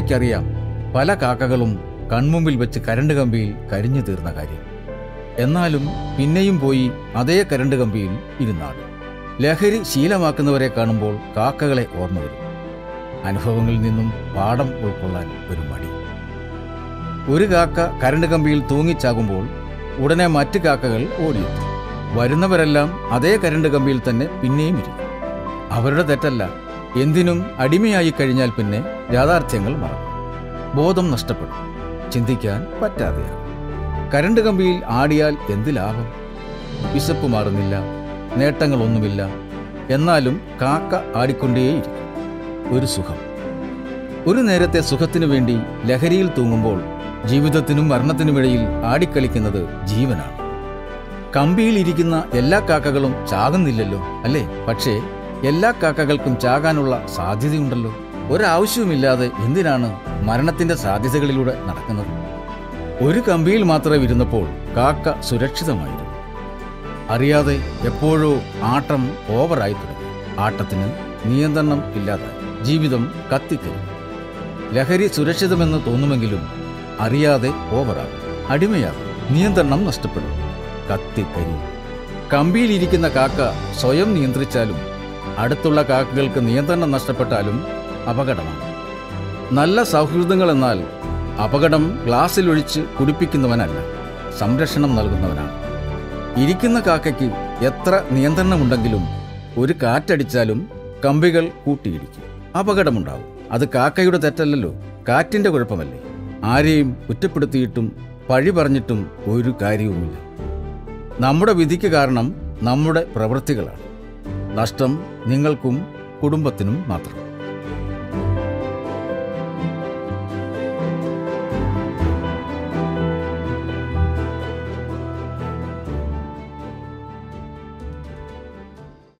കാക്കയ്ക്കറിയാം പല കാക്കകളും കൺമുമ്പിൽ വെച്ച് കരണ്ട് കമ്പിയിൽ കരിഞ്ഞു തീർന്ന കാര്യം എന്നാലും പിന്നെയും പോയി അതേ കരണ്ട് കമ്പിയിൽ ഇരുന്നാടും ലഹരി ശീലമാക്കുന്നവരെ കാണുമ്പോൾ കാക്കകളെ ഓർമ്മ വരും അനുഭവങ്ങളിൽ നിന്നും പാഠം ഉൾക്കൊള്ളാൻ ഒരു മടി ഒരു കാക്ക കരണ്ട് കമ്പിയിൽ തൂങ്ങിച്ചാകുമ്പോൾ ഉടനെ മറ്റ് കാക്കകൾ ഓടിയെത്തും വരുന്നവരെല്ലാം അതേ കരണ്ട് കമ്പിയിൽ തന്നെ പിന്നെയും ഇരിക്കും അവരുടെ തെറ്റല്ല എന്തിനും അടിമയായി കഴിഞ്ഞാൽ പിന്നെ യാഥാർത്ഥ്യങ്ങൾ മറക്കും ബോധം നഷ്ടപ്പെടും ചിന്തിക്കാൻ പറ്റാതെയാകും കരണ്ട് കമ്പിയിൽ ആടിയാൽ എന്ത് ലാഭം വിശപ്പ് മാറുന്നില്ല നേട്ടങ്ങളൊന്നുമില്ല എന്നാലും കാക്ക ആടിക്കൊണ്ടേയിരിക്കും ഒരു സുഖം ഒരു നേരത്തെ സുഖത്തിനു വേണ്ടി ലഹരിയിൽ തൂങ്ങുമ്പോൾ ജീവിതത്തിനും മരണത്തിനുമിടയിൽ ആടിക്കളിക്കുന്നത് ജീവനാണ് കമ്പിയിൽ ഇരിക്കുന്ന എല്ലാ കാക്കകളും ചാകുന്നില്ലല്ലോ അല്ലേ പക്ഷേ എല്ലാ കാക്കകൾക്കും ചാകാനുള്ള സാധ്യതയുണ്ടല്ലോ ഒരാവശ്യവുമില്ലാതെ എന്തിനാണ് മരണത്തിന്റെ സാധ്യതകളിലൂടെ നടക്കുന്നത് ഒരു കമ്പിയിൽ മാത്രം ഇരുന്നപ്പോൾ കാക്ക സുരക്ഷിതമായിരുന്നു അറിയാതെ എപ്പോഴോ ആട്ടം ഓവറായി തുടങ്ങി ആട്ടത്തിന് നിയന്ത്രണം ഇല്ലാതായി ജീവിതം കത്തിക്കഴിഞ്ഞു ലഹരി സുരക്ഷിതമെന്ന് തോന്നുമെങ്കിലും അറിയാതെ ഓവറാകും അടിമയാകും നിയന്ത്രണം നഷ്ടപ്പെടും കത്തിക്കരി കമ്പിയിലിരിക്കുന്ന കാക്ക സ്വയം നിയന്ത്രിച്ചാലും അടുത്തുള്ള കാക്കകൾക്ക് നിയന്ത്രണം നഷ്ടപ്പെട്ടാലും അപകടമാണ് നല്ല സൗഹൃദങ്ങൾ എന്നാൽ അപകടം ഗ്ലാസ്സിലൊഴിച്ച് കുടിപ്പിക്കുന്നവനല്ല സംരക്ഷണം നൽകുന്നവനാണ് ഇരിക്കുന്ന കാക്കയ്ക്ക് എത്ര നിയന്ത്രണമുണ്ടെങ്കിലും ഒരു കാറ്റടിച്ചാലും കമ്പികൾ കൂട്ടിയിടിക്കും അപകടമുണ്ടാവും അത് കാക്കയുടെ തെറ്റല്ലല്ലോ കാറ്റിന്റെ കുഴപ്പമല്ലേ ആരെയും കുറ്റപ്പെടുത്തിയിട്ടും പഴി പറഞ്ഞിട്ടും ഒരു കാര്യവുമില്ല നമ്മുടെ വിധിക്ക് കാരണം നമ്മുടെ പ്രവൃത്തികളാണ് നഷ്ടം നിങ്ങൾക്കും കുടുംബത്തിനും മാത്രം